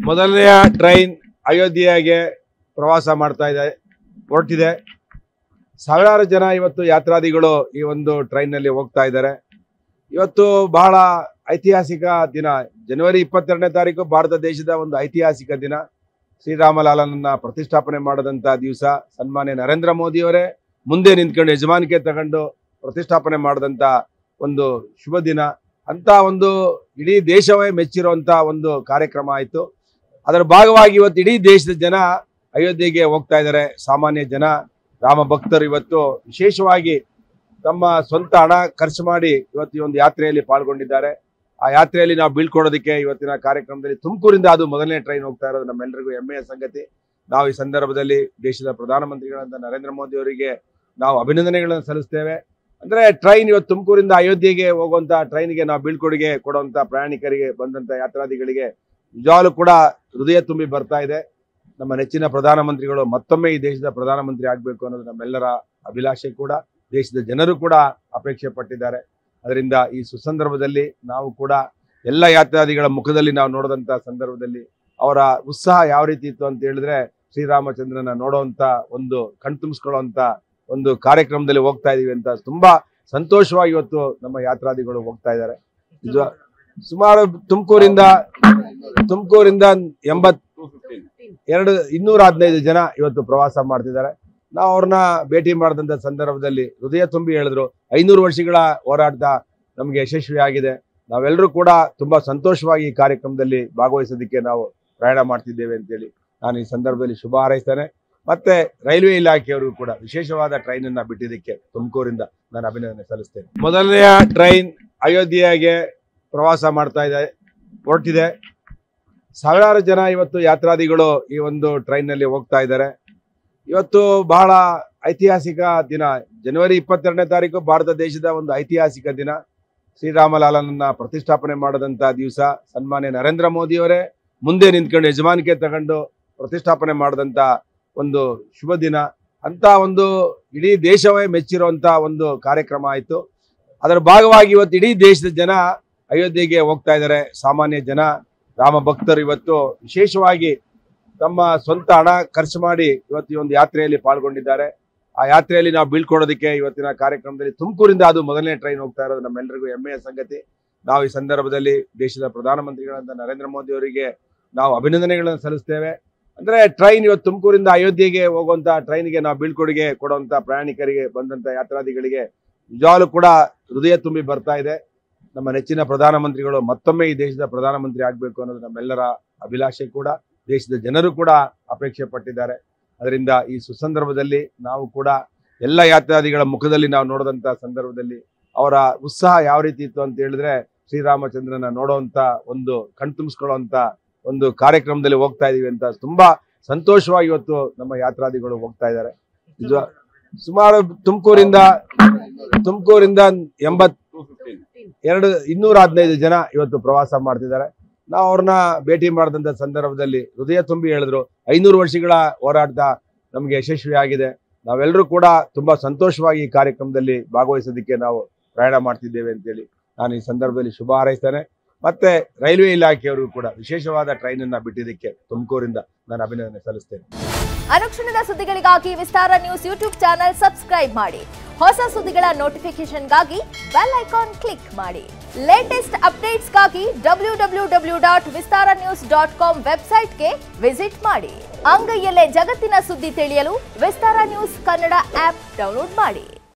ಮೊದಲನೆಯ ಟ್ರೈನ್ ಅಯೋಧ್ಯೆಗೆ ಪ್ರವಾಸ ಮಾಡ್ತಾ ಇದೆ ಹೊರಟಿದೆ ಸಾವಿರಾರು ಜನ ಇವತ್ತು ಯಾತ್ರಾದಿಗಳು ಈ ಒಂದು ಟ್ರೈನ್ನಲ್ಲಿ ಹೋಗ್ತಾ ಇದ್ದಾರೆ ಇವತ್ತು ಬಹಳ ಐತಿಹಾಸಿಕ ದಿನ ಜನವರಿ ಇಪ್ಪತ್ತೆರಡನೇ ತಾರೀಕು ಭಾರತ ದೇಶದ ಒಂದು ಐತಿಹಾಸಿಕ ದಿನ ಶ್ರೀರಾಮಲಾಲನನ್ನ ಪ್ರತಿಷ್ಠಾಪನೆ ಮಾಡದಂತ ದಿವಸ ಸನ್ಮಾನ್ಯ ನರೇಂದ್ರ ಮೋದಿಯವರೇ ಮುಂದೆ ನಿಂತ್ಕೊಂಡು ಯಜಮಾನಿಕೆ ತಗೊಂಡು ಪ್ರತಿಷ್ಠಾಪನೆ ಮಾಡದಂತ ಒಂದು ಶುಭ ದಿನ ಅಂತ ಒಂದು ಇಡೀ ದೇಶವೇ ಮೆಚ್ಚಿರುವಂತ ಒಂದು ಕಾರ್ಯಕ್ರಮ ಆಯಿತು ಅದರ ಭಾಗವಾಗಿ ಇವತ್ತು ಇಡೀ ದೇಶದ ಜನ ಅಯೋಧ್ಯೆಗೆ ಹೋಗ್ತಾ ಇದ್ದಾರೆ ಸಾಮಾನ್ಯ ಜನ ರಾಮ ಭಕ್ತರು ಇವತ್ತು ವಿಶೇಷವಾಗಿ ತಮ್ಮ ಸ್ವಂತ ಹಣ ಖರ್ಚು ಮಾಡಿ ಇವತ್ತು ಈ ಒಂದು ಯಾತ್ರೆಯಲ್ಲಿ ಪಾಲ್ಗೊಂಡಿದ್ದಾರೆ ಆ ಯಾತ್ರೆಯಲ್ಲಿ ನಾವು ಬೀಳ್ಕೊಡೋದಕ್ಕೆ ಇವತ್ತಿನ ಕಾರ್ಯಕ್ರಮದಲ್ಲಿ ತುಮಕೂರಿಂದ ಅದು ಮೊದಲನೇ ಟ್ರೈನ್ ಹೋಗ್ತಾ ಇರೋದು ನಮ್ಮೆಲ್ಲರಿಗೂ ಹೆಮ್ಮೆಯ ಸಂಗತಿ ನಾವು ಈ ಸಂದರ್ಭದಲ್ಲಿ ದೇಶದ ಪ್ರಧಾನಮಂತ್ರಿಗಳಾದ ನರೇಂದ್ರ ಮೋದಿ ಅವರಿಗೆ ನಾವು ಅಭಿನಂದನೆಗಳನ್ನು ಸಲ್ಲಿಸ್ತೇವೆ ಅಂದ್ರೆ ಟ್ರೈನ್ ಇವತ್ತು ತುಮಕೂರಿಂದ ಅಯೋಧ್ಯೆಗೆ ಹೋಗುವಂತ ಟ್ರೈನ್ಗೆ ನಾವು ಬೀಳ್ಕೊಡುಗೆ ಕೊಡುವಂತ ಪ್ರಯಾಣಿಕರಿಗೆ ಬಂದಂತ ಯಾತ್ರಾದಿಗಳಿಗೆ ನಿಜವಾಗ್ಲೂ ಕೂಡ ಹೃದಯ ತುಂಬಿ ಬರ್ತಾ ಇದೆ ನಮ್ಮ ನೆಚ್ಚಿನ ಪ್ರಧಾನಮಂತ್ರಿಗಳು ಮತ್ತೊಮ್ಮೆ ಈ ದೇಶದ ಪ್ರಧಾನಮಂತ್ರಿ ಆಗಬೇಕು ಅನ್ನೋದು ನಮ್ಮೆಲ್ಲರ ಅಭಿಲಾಷೆ ಕೂಡ ದೇಶದ ಜನರು ಕೂಡ ಅಪೇಕ್ಷೆ ಪಟ್ಟಿದ್ದಾರೆ ಅದರಿಂದ ಈ ಸುಸಂದರ್ಭದಲ್ಲಿ ನಾವು ಕೂಡ ಎಲ್ಲ ಯಾತ್ರಾದಿಗಳ ಮುಖದಲ್ಲಿ ನಾವು ನೋಡಿದಂತ ಸಂದರ್ಭದಲ್ಲಿ ಅವರ ಉತ್ಸಾಹ ಯಾವ ರೀತಿ ಇತ್ತು ಅಂತ ಹೇಳಿದ್ರೆ ಶ್ರೀರಾಮಚಂದ್ರನ ನೋಡುವಂತ ಒಂದು ಕಣ್ತುಂಬಿಸ್ಕೊಳ್ಳುವಂತ ಒಂದು ಕಾರ್ಯಕ್ರಮದಲ್ಲಿ ಹೋಗ್ತಾ ಇದೀವಿ ಅಂತ ತುಂಬಾ ಸಂತೋಷವಾಗಿ ಇವತ್ತು ನಮ್ಮ ಯಾತ್ರಾದಿಗಳು ಹೋಗ್ತಾ ಇದ್ದಾರೆ ನಿಜ ಸುಮಾರು ತುಮಕೂರಿಂದ ತುಮಕೂರಿಂದ ಎಂಬತ್ ಎರಡು ಇನ್ನೂರ ಹದಿನೈದು ಜನ ಇವತ್ತು ಪ್ರವಾಸ ಮಾಡ್ತಿದ್ದಾರೆ ನಾವು ಅವ್ರನ್ನ ಭೇಟಿ ಮಾಡಿದಂತ ಸಂದರ್ಭದಲ್ಲಿ ಹೃದಯ ತುಂಬಿ ಹೇಳಿದ್ರು ಐನೂರು ವರ್ಷಗಳ ಹೋರಾಟ ನಮಗೆ ಯಶಸ್ವಿ ಆಗಿದೆ ನಾವೆಲ್ಲರೂ ಕೂಡ ತುಂಬಾ ಸಂತೋಷವಾಗಿ ಈ ಕಾರ್ಯಕ್ರಮದಲ್ಲಿ ಭಾಗವಹಿಸೋದಕ್ಕೆ ನಾವು ಪ್ರಯಾಣ ಮಾಡ್ತಿದ್ದೇವೆ ಅಂತೇಳಿ ನಾನು ಈ ಸಂದರ್ಭದಲ್ಲಿ ಶುಭ ಹಾರೈಸ್ತೇನೆ ಮತ್ತೆ ರೈಲ್ವೆ ಇಲಾಖೆಯವರು ಕೂಡ ವಿಶೇಷವಾದ ಟ್ರೈನ್ ಅನ್ನ ಬಿಟ್ಟಿದ್ದಕ್ಕೆ ತುಮಕೂರಿಂದ ನಾನು ಅಭಿನಂದನೆ ಸಲ್ಲಿಸ್ತೇನೆ ಮೊದಲನೆಯ ಟ್ರೈನ್ ಅಯೋಧ್ಯೆಗೆ ಪ್ರವಾಸ ಮಾಡ್ತಾ ಇದೆ ಹೊರಟಿದೆ ಸಾವಿರಾರು ಜನ ಇವತ್ತು ಯಾತ್ರಾದಿಗಳು ಈ ಒಂದು ಟ್ರೈನ್ನಲ್ಲಿ ಹೋಗ್ತಾ ಇದ್ದಾರೆ ಇವತ್ತು ಬಹಳ ಐತಿಹಾಸಿಕ ದಿನ ಜನವರಿ ಇಪ್ಪತ್ತೆರಡನೇ ತಾರೀಕು ಭಾರತ ದೇಶದ ಒಂದು ಐತಿಹಾಸಿಕ ದಿನ ಶ್ರೀರಾಮಲಾಲನನ್ನ ಪ್ರತಿಷ್ಠಾಪನೆ ಮಾಡದಂತ ದಿವಸ ಸನ್ಮಾನ್ಯ ನರೇಂದ್ರ ಮೋದಿಯವರೇ ಮುಂದೆ ನಿಂತ್ಕೊಂಡು ಯಜಮಾನಿಕೆ ತಗೊಂಡು ಪ್ರತಿಷ್ಠಾಪನೆ ಮಾಡದಂತ ಒಂದು ಶುಭ ದಿನ ಅಂತ ಒಂದು ಇಡೀ ದೇಶವೇ ಮೆಚ್ಚಿರುವಂತ ಒಂದು ಕಾರ್ಯಕ್ರಮ ಆಯಿತು ಅದರ ಭಾಗವಾಗಿ ಇವತ್ತು ಇಡೀ ದೇಶದ ಜನ ಅಯೋಧ್ಯೆಗೆ ಹೋಗ್ತಾ ಇದ್ದಾರೆ ಸಾಮಾನ್ಯ ಜನ ರಾಮ ಭಕ್ತರು ಇವತ್ತು ವಿಶೇಷವಾಗಿ ತಮ್ಮ ಸ್ವಂತ ಹಣ ಖರ್ಚು ಮಾಡಿ ಇವತ್ತು ಈ ಒಂದು ಯಾತ್ರೆಯಲ್ಲಿ ಪಾಲ್ಗೊಂಡಿದ್ದಾರೆ ಆ ಯಾತ್ರೆಯಲ್ಲಿ ನಾವು ಬೀಳ್ಕೊಡೋದಕ್ಕೆ ಇವತ್ತಿನ ಕಾರ್ಯಕ್ರಮದಲ್ಲಿ ತುಮಕೂರಿಂದ ಅದು ಮೊದಲನೇ ಟ್ರೈನ್ ಹೋಗ್ತಾ ಇರೋದು ನಮ್ಮೆಲ್ಲರಿಗೂ ಹೆಮ್ಮೆಯ ಸಂಗತಿ ನಾವು ಈ ಸಂದರ್ಭದಲ್ಲಿ ದೇಶದ ಪ್ರಧಾನಮಂತ್ರಿಗಳಾದ ನರೇಂದ್ರ ಮೋದಿ ಅವರಿಗೆ ನಾವು ಅಭಿನಂದನೆಗಳನ್ನು ಸಲ್ಲಿಸ್ತೇವೆ ಅಂದ್ರೆ ಟ್ರೈನ್ ಇವತ್ತು ತುಮಕೂರಿಂದ ಅಯೋಧ್ಯೆಗೆ ಹೋಗುವಂತ ಟ್ರೈನ್ಗೆ ನಾವು ಬೀಳ್ಕೊಡುಗೆ ಕೊಡುವಂತ ಪ್ರಯಾಣಿಕರಿಗೆ ಬಂದಂತ ಯಾತ್ರಾದಿಗಳಿಗೆ ನಿಜವಾಗ್ಲೂ ಕೂಡ ಹೃದಯ ತುಂಬಿ ಬರ್ತಾ ಇದೆ ನಮ್ಮ ನೆಚ್ಚಿನ ಪ್ರಧಾನಮಂತ್ರಿಗಳು ಮತ್ತೊಮ್ಮೆ ಈ ದೇಶದ ಪ್ರಧಾನಮಂತ್ರಿ ಆಗಬೇಕು ಅನ್ನೋದು ನಮ್ಮೆಲ್ಲರ ಅಭಿಲಾಷೆ ಕೂಡ ದೇಶದ ಜನರು ಕೂಡ ಅಪೇಕ್ಷೆ ಪಟ್ಟಿದ್ದಾರೆ ಅದರಿಂದ ಈ ಸುಸಂದರ್ಭದಲ್ಲಿ ನಾವು ಕೂಡ ಎಲ್ಲ ಯಾತ್ರಾದಿಗಳ ಮುಖದಲ್ಲಿ ನಾವು ನೋಡಿದಂತ ಸಂದರ್ಭದಲ್ಲಿ ಅವರ ಉತ್ಸಾಹ ಯಾವ ರೀತಿ ಇತ್ತು ಅಂತ ಹೇಳಿದ್ರೆ ಶ್ರೀರಾಮಚಂದ್ರನ ನೋಡುವಂತ ಒಂದು ಕಣ್ತುಂಬಿಸ್ಕೊಳ್ಳುವಂತ ಒಂದು ಕಾರ್ಯಕ್ರಮದಲ್ಲಿ ಹೋಗ್ತಾ ಇದೀವಿ ಅಂತ ತುಂಬಾ ಸಂತೋಷವಾಗಿ ಇವತ್ತು ನಮ್ಮ ಯಾತ್ರಾದಿಗಳು ಹೋಗ್ತಾ ಇದ್ದಾರೆ ನಿಜ ಸುಮಾರು ತುಮಕೂರಿಂದ ತುಮಕೂರಿಂದ ಎಂಬತ್ ಎರಡು ಇನ್ನೂರ ಹದಿನೈದು ಜನ ಇವತ್ತು ಪ್ರವಾಸ ಮಾಡ್ತಿದ್ದಾರೆ ನಾವು ಅವ್ರನ್ನ ಭೇಟಿ ಮಾಡಿದಂತ ಸಂದರ್ಭದಲ್ಲಿ ಹೃದಯ ತುಂಬಿ ಹೇಳಿದ್ರು ಐನೂರು ವರ್ಷಗಳ ಹೋರಾಟ ನಮಗೆ ಯಶಸ್ವಿ ಆಗಿದೆ ನಾವೆಲ್ಲರೂ ಕೂಡ ತುಂಬಾ ಸಂತೋಷವಾಗಿ ಈ ಕಾರ್ಯಕ್ರಮದಲ್ಲಿ ಭಾಗವಹಿಸೋದಕ್ಕೆ ನಾವು ಪ್ರಯಾಣ ಮಾಡ್ತಿದ್ದೇವೆ ಅಂತೇಳಿ ನಾನು ಈ ಸಂದರ್ಭದಲ್ಲಿ ಶುಭ ಹಾರೈಸ್ತೇನೆ ಮತ್ತೆ ರೈಲ್ವೆ ಇಲಾಖೆಯವರು ಕೂಡ ವಿಶೇಷವಾದ ಟ್ರೈನ್ ಅನ್ನ ಬಿಟ್ಟಿದ್ದಕ್ಕೆ ತುಮಕೂರಿಂದ ನಾನು ಅಭಿನಂದನೆ ಸಲ್ಲಿಸ್ತೇನೆ ಅನುಕ್ಷಣದ ಸುದ್ದಿಗಳಿಗಾಗಿ Vistara news YouTube channel subscribe ಮಾಡಿ ಹೊಸ ಸುದ್ದಿಗಳ ನೋಟಿಫಿಕೇಶನ್ಗಾಗಿ ಬೆಲ್ ಐಕಾನ್ ಕ್ಲಿಕ್ ಮಾಡಿ ಲೇಟೆಸ್ಟ್ ಅಪ್ಡೇಟ್ಸ್ಗಾಗಿ W W W dot Vistara news dot com ವೆಬ್ಸೈಟ್ಗೆ ವಿಸಿಟ್ ಮಾಡಿ ಅಂಗೈಯಲ್ಲೇ ಜಗತ್ತಿನ ಸುದ್ದಿ ತಿಳಿಯಲು Vistara news Kannada app download ಮಾಡಿ